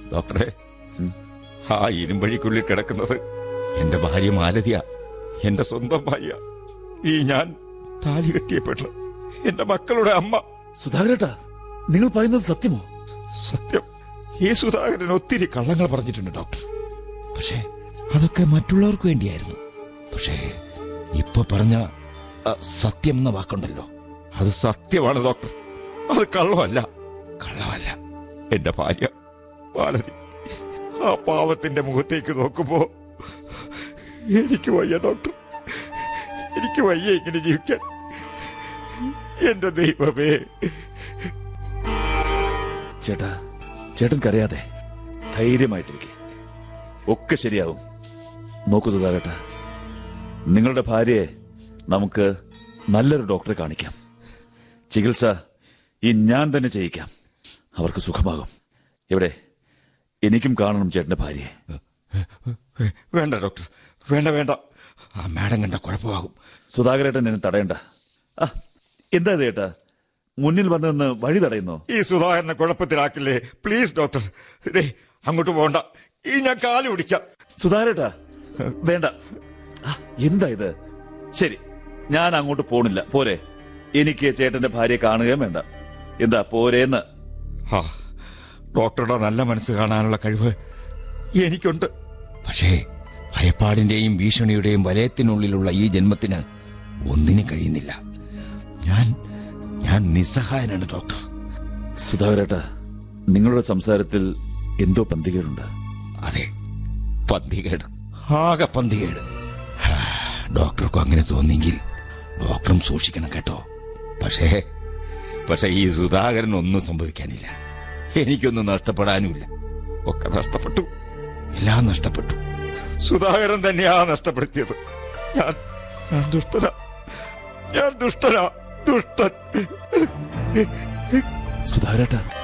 ഡോക്ടറെ ആ ഇരുമ്പഴിക്കുള്ളിൽ കിടക്കുന്നത് എന്റെ ഭാര്യ മാലതിയ എന്റെ സ്വന്തം ഭാര്യ ഈ ഞാൻ താലി കെട്ടിയപ്പെട്ട എന്റെ മക്കളുടെ അമ്മ സുധാകരേട്ടാ നിങ്ങൾ പറയുന്നത് സത്യമോ സത്യം ഈ സുധാകരൻ ഒത്തിരി കള്ളങ്ങൾ പറഞ്ഞിട്ടുണ്ട് ഡോക്ടർ പക്ഷേ അതൊക്കെ മറ്റുള്ളവർക്ക് വേണ്ടിയായിരുന്നു പക്ഷേ ഇപ്പൊ പറഞ്ഞ അ, സത്യം എന്ന വാക്കുണ്ടല്ലോ അത് സത്യമാണ് ഡോക്ടർ അത് കള്ളമല്ല കള്ളമല്ല എന്റെ ഭാര്യ മാലതി ആ പാവത്തിന്റെ മുഖത്തേക്ക് നോക്കുമ്പോ എനിക്ക് വയ്യ ഡോക്ടർ എനിക്ക് വയ്യ ഇങ്ങനെ ജീവിക്കാൻ എന്റെ ദൈവമേ ചേട്ടാ ചേട്ടൻ കരയാതെ ധൈര്യമായിട്ടിരിക്കെ ഒക്കെ ശരിയാവും നോക്കൂ സുധാകരേട്ടാ നിങ്ങളുടെ ഭാര്യയെ നമുക്ക് നല്ലൊരു ഡോക്ടറെ കാണിക്കാം ചികിത്സ ഈ ഞാൻ തന്നെ ചെയ്യിക്കാം അവർക്ക് സുഖമാകും എവിടെ എനിക്കും കാണണം ചേട്ടന്റെ ഭാര്യയെ വേ- വേണ്ട ഡോക്ടർ വേണ്ട വേണ്ട ആ മാഡം കണ്ട കുഴപ്പമാകും സുധാകരേട്ടൻ എന്നെ തടയണ്ട ആ എന്താ ഇത് ചേട്ടാ മുന്നിൽ വന്നെന്ന് വഴി തടയുന്നോ ഈ സുധാകരനെ കുഴപ്പത്തിലാക്കില്ലേ പ്ലീസ് ഡോക്ടർ ദേ അങ്ങോട്ട് പോണ്ട ഈ ഞാൻ കാല് പിടിക്കാം സുധാകരേട്ടാ വേണ്ട ആ, എന്താ ഇത് ശരി ഞാൻ അങ്ങോട്ട് പോണില്ല പോരെ എനിക്ക് ചേട്ടന്റെ ഭാര്യയെ കാണുകയും വേണ്ട എന്താ പോരേന്ന് ആ ഡോക്ടറുടെ നല്ല മനസ്സ് കാണാനുള്ള കഴിവ് എനിക്കുണ്ട് പക്ഷേ ഭയപ്പാടിന്റെയും ഭീഷണിയുടെയും വലയത്തിനുള്ളിലുള്ള ഈ ജന്മത്തിന് ഒന്നിനും കഴിയുന്നില്ല ഞാൻ ഞാൻ നിസ്സഹായനാണ് ഡോക്ടർ സുധാകരേട്ടാ നിങ്ങളുടെ സംസാരത്തിൽ എന്തോ പന്തികേടുണ്ട് അതെ പന്തികേട് ആകെ പന്തികേട് ഹാ, ഡോക്ടർക്കും അങ്ങനെ തോന്നിയെങ്കിൽ ഡോക്ടറും സൂക്ഷിക്കണം കേട്ടോ പക്ഷേ പക്ഷെ ഈ സുധാകരൻ ഒന്നും സംഭവിക്കാനില്ല എനിക്കൊന്നും നഷ്ടപ്പെടാനുമില്ല ഒക്കെ നഷ്ടപ്പെട്ടു എല്ലാം നഷ്ടപ്പെട്ടു സുധാകരൻ തന്നെയാ നഷ്ടപ്പെടുത്തിയത് ഞാൻ ഞാൻ ദുഷ്ടനാ ഞാൻ ദുഷ്ടനാ ദുഷ്ടൻ സുധാകരേട്ടാ